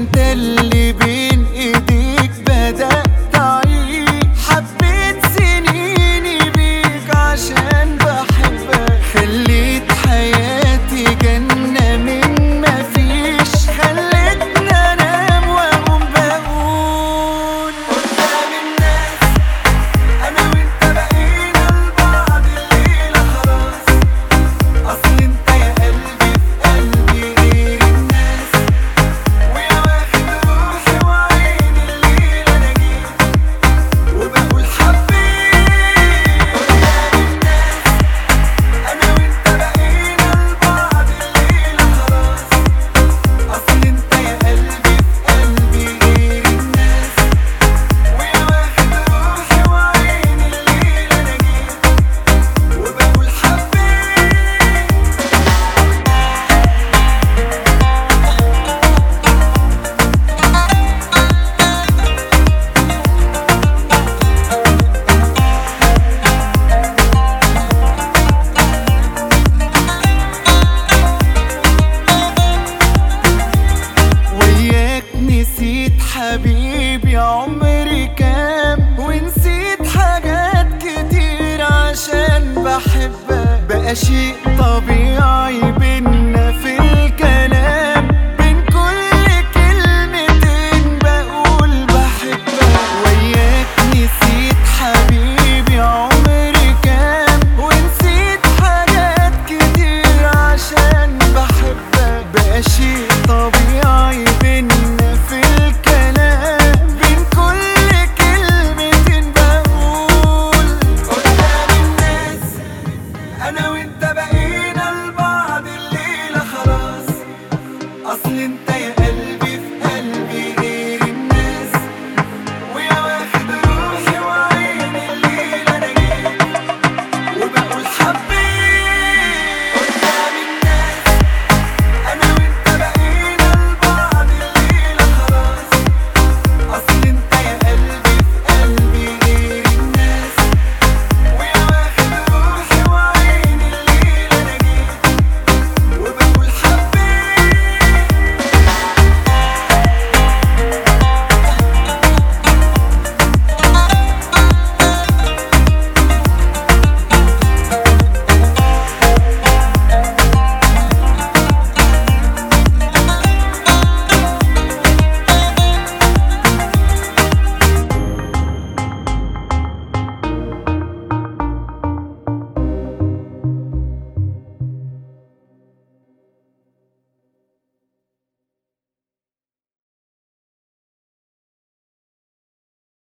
انت اللي بين ايديك بدأت اعيش حبيت سنيني بيك عشان بحبك خليت حياتي جنة من مفيش خلتني انام واقوم بقول قدام الناس انا وانت بقينا لبعض الليلة خلاص اصل انت يا قلبي في قلبي غير الناس ويا واخد روحي وعيني الليلة انا جيت وبقول حبيت قدام الناس انا وانت بقينا لبعض الليلة خلاص اصل انت يا قلبي في قلبي غير الناس ويا واخد روحي وعيني الليلة انا جيت وبقول حبيت وياك نسيت حبيبي عمري كام ونسيت حاجات كتير عشان بحبك بقى شيء طبيعي بينا في الكلام بين كل كلمتين بقول بحبك وياك نسيت حبيبي عمري كام ونسيت حاجات كتير عشان بحبك بقى شيء طبيعي بينا في الكلام بين كل كلمتين بقول قدام الناس انا وانت بقينا لبعض الليلة خلاص اصل انت يا